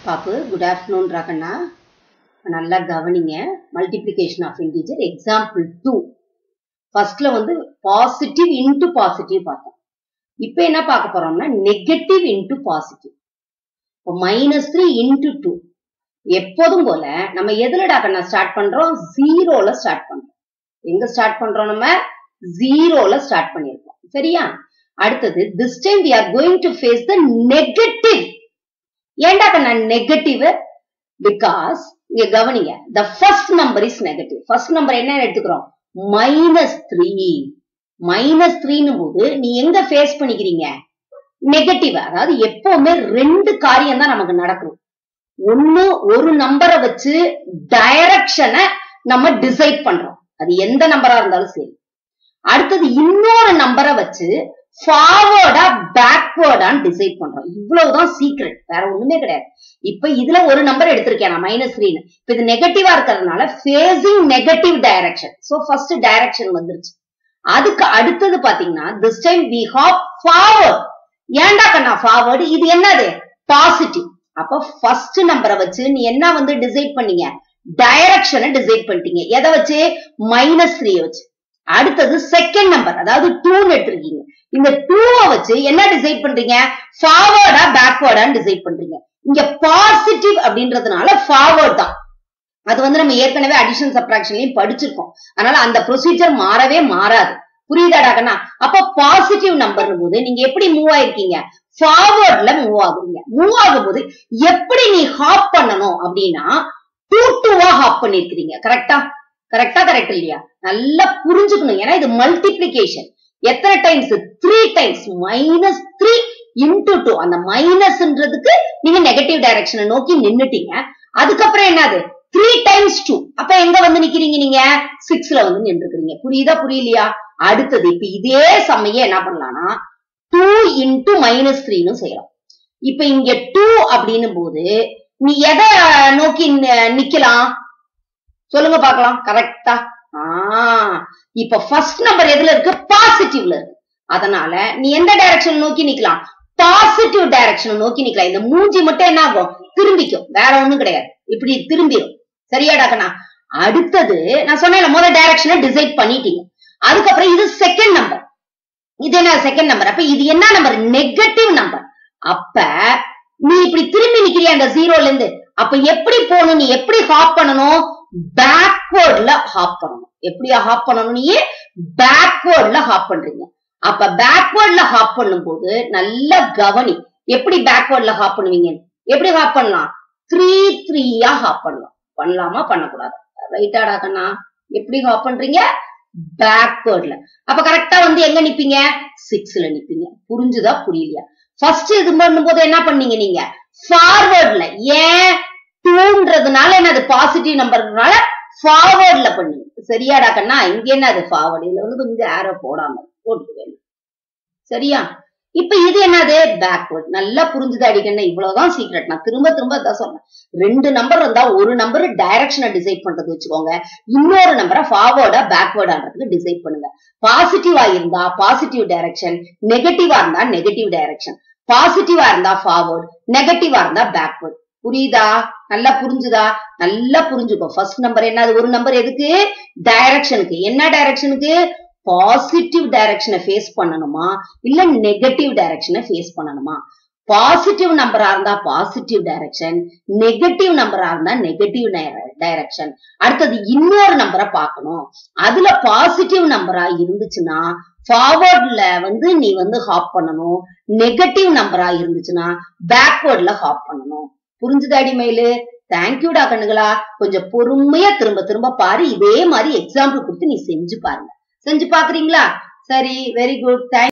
பாப்பு good afternoon ராகண்ணா நல்லா கவனிங்க multiplication of integer example two ஃபர்ஸ்ட்ல வந்து பாசிட்டிவ் இன்டு பாசிட்டிவ் பார்த்தோம் இப்போ என்ன பார்க்க போறோம்னா நெகட்டிவ் இன்டு பாசிட்டிவ் இப்போ மைனஸ் த்ரீ இன்டு டூ எப்போதும் போல நம்ம எதுலடா கண்ணா ஸ்டார்ட் பண்றோம் ஜீரோல ஸ்டார்ட் பண்றோம் எங்க ஸ்டார்ட் பண்றோம் நம்ம ஜீரோல ஸ்டார்ட் பண்ணிருக்கோம் சரியா அடுத்தது this time we are going to face the negative ஏன்டா கண்ணா நெகட்டிவ் பிகாஸ் இங்க கவனிங்க the first number is negative first number என்ன எடுத்துக்கிறோம் மைனஸ் த்ரீ மைனஸ் த்ரீன்னு போது நீ எங்க ஃபேஸ் பண்ணிக்கிறீங்க நெகட்டிவ் அதாவது எப்பவுமே ரெண்டு காரியம் தான் நமக்கு நடக்கும் ஒண்ணு ஒரு நம்பரை வச்சு டைரக்ஷனை நம்ம டிசைட் பண்றோம் அது எந்த நம்பரா இருந்தாலும் சரி அடுத்தது இன்னொரு நம்பரை வச்சு ஃபார்வர்டா பேக்வேர்டான்னு டிசைட் பண்றோம் இவ்வளவுதான் சீக்ரெட் வேற ஒண்ணுமே கிடையாது இப்ப இதுல ஒரு நம்பர் எடுத்திருக்கேன் நான் மைனஸ் த்ரீன்னு இப்ப இது நெகட்டிவா இருக்கிறதுனால facing negative direction so first direction வந்துருச்சு அதுக்கு அடுத்தது பாத்தீங்கன்னா this time we hop forward ஏன்டா கண்ணா ஃபார்வர்டு இது என்னது பாசிட்டிவ் அப்ப ஃபர்ஸ்ட் நம்பரை வச்சு நீ என்ன வந்து டிசைட் பண்ணீங்க டைரக்ஷனை டிசைட் பண்ணிட்டீங்க எதை வச்சு மைனஸ் த்ரீ வச்சு அடுத்தது செகண்ட் நம்பர் அதாவது டூன்னு எடுத்திருக்கீங்க இந்த டூவை வச்சு என்ன டிசைட் பண்றீங்க ஃபார்வர்டா பேக்வேர்டான்னு டிசைட் பண்றீங்க இங்க பாசிட்டிவ் அப்படின்றதுனால ஃபார்வர்ட் தான் அது வந்து நம்ம ஏற்கனவே அடிஷன் சப்ராக்ஷன்லயும் படிச்சிருக்கோம் அதனால அந்த ப்ரொசீஜர் மாறவே மாறாது புரியுதாடா கண்ணா அப்ப பாசிட்டிவ் நம்பர் போது நீங்க எப்படி மூவ் ஆயிருக்கீங்க ஃபார்வர்ட்ல மூவ் ஆகுறீங்க மூவ் ஆகும்போது எப்படி நீ ஹாப் பண்ணணும் அப்படின்னா டூ டூவா ஹாப் பண்ணிருக்கிறீங்க கரெக்டா கரெக்டா கரெக்ட் இல்லையா நல்லா புரிஞ்சுக்கணும் ஏன்னா இது மல்டிப்ளிகேஷன் எத்தனை times three times minus three into two அந்த மைனஸ்ன்றதுக்கு நீங்க நெகட்டிவ் டைரக்ஷனை நோக்கி நின்னுட்டீங்க அதுக்கப்புறம் என்னது த்ரீ டைம்ஸ் டூ அப்ப எங்க வந்து நிக்கிறீங்க நீங்க சிக்ஸ்ல வந்து நின்றுக்கிறீங்க புரியுதா புரியலையா அடுத்தது இப்ப இதே சமயம் என்ன பண்ணலாம்னா டூ இன்டூ மைனஸ் த்ரீன்னு செய்யலாம் இப்ப இங்க டூ அப்படின்னும் போது நீ எதை நோக்கி நிக்கலாம் சொல்லுங்க பாக்கலாம் கரெக்டா ஆஹ் இப்ப ஃபர்ஸ்ட் நம்பர் எதுல இருக்கு பாசிட்டிவ்ல இருக்கு அதனால நீ எந்த டைரக்ஷன் நோக்கி நிக்கலாம் பாசிட்டிவ் டைரக்ஷன் நோக்கி நிக்கலாம் இந்த மூஞ்சி மட்டும் என்ன ஆகும் திரும்பிக்கும் வேற ஒண்ணும் கிடையாது இப்படி திரும்பிடும் சரியாடா கண்ணா அடுத்தது நான் சொன்னேன் முதல் டைரக்ஷனை டிசைட் பண்ணிட்டீங்க அதுக்கப்புறம் இது செகண்ட் நம்பர் இது என்ன செகண்ட் நம்பர் அப்ப இது என்ன நம்பர் நெகட்டிவ் நம்பர் அப்ப நீ இப்படி திரும்பி நிக்கிறிய அந்த ஜீரோல இருந்து அப்ப எப்படி போகணும் நீ எப்படி ஹாப் பண்ணணும் பேக்வேர்ட்ல ஹாப் பண்ணணும் எப்படியா ஹாப் பண்ணணும் நீ பேக்வேர்ட்ல ஹாப் பண்றீங்க அப்ப பேக்வேர்ட்ல ஹாப் பண்ணும்போது நல்ல கவனி எப்படி பேக்வேர்ட்ல ஹாப் பண்ணுவீங்க எப்படி ஹாப் பண்ணலாம் த்ரீ த்ரீயா ஹாப் பண்ணலாம் பண்ணலாமா பண்ணக்கூடாது ரைட்டாடா கண்ணா எப்படி ஹாப் பண்றீங்க பேக்வேர்ட்ல அப்ப கரெக்டா வந்து எங்க நிப்பீங்க சிக்ஸ்ல நிப்பீங்க புரிஞ்சுதா புரியலையா ஃபர்ஸ்ட் இது பண்ணும்போது என்ன பண்ணீங்க நீங்க ஃபார்வர்ட்ல ஏன் டூன்றதுனால என்னது பாசிட்டிவ் நம்பர்னால ஃபார்வர்ட்ல பண்ணீங்க சரியாடா கண்ணா இங்க என்ன அது ஃபார்வர்ட் இதுல வந்து கொஞ்சம் ஏரோ போடாம போட்டு வேணும் சரியா இப்ப இது என்னது பேக்வர்ட் நல்லா புரிஞ்சுது அடிக்கணும் இவ்வளவுதான் சீக்ரெட் நான் திரும்ப திரும்ப அதான் சொன்னேன் ரெண்டு நம்பர் இருந்தா ஒரு நம்பர் டைரக்ஷனை டிசைட் பண்றது வச்சுக்கோங்க இன்னொரு நம்பரை ஃபார்வர்டா பேக்வர்டான்றதுக்கு டிசைட் பண்ணுங்க பாசிட்டிவா இருந்தா பாசிட்டிவ் டைரக்ஷன் நெகட்டிவா இருந்தா நெகட்டிவ் டைரக்ஷன் பாசிட்டிவா இருந்தா ஃபார்வர்ட் நெகட்டிவா இருந்தா பேக்வர்ட் புரியுதா நல்லா புரிஞ்சுதா நல்லா புரிஞ்சுக்கோ ஃபர்ஸ்ட் நம்பர் என்னது ஒரு நம்பர் எதுக்கு டைரக்ஷனுக்கு என்ன டைரக்ஷனுக்கு பாசிட்டிவ் டைரக்ஷனை ஃபேஸ் பண்ணணுமா இல்ல நெகட்டிவ் டைரக்ஷனை ஃபேஸ் பண்ணணுமா பாசிட்டிவ் நம்பரா இருந்தா பாசிட்டிவ் டைரக்ஷன் நெகட்டிவ் நம்பரா இருந்தா நெகட்டிவ் டைரக்ஷன் அடுத்தது இன்னொரு நம்பரை பார்க்கணும் அதுல பாசிட்டிவ் நம்பரா இருந்துச்சுன்னா ஃபார்வர்ட்ல வந்து நீ வந்து ஹாப் பண்ணணும் நெகட்டிவ் நம்பரா இருந்துச்சுன்னா பேக்வர்ட்ல ஹாப் பண்ணணும் புரிஞ்சுதாடி மயிலு தேங்க்யூடா கண்ணுகளா கொஞ்சம் பொறுமையா திரும்ப திரும்ப பாரு இதே மாதிரி எக்ஸாம்பிள் கொடுத்து நீ செஞ்சு பாருங்க செஞ்சு பாக்குறீங்களா சரி வெரி குட் தேங்க்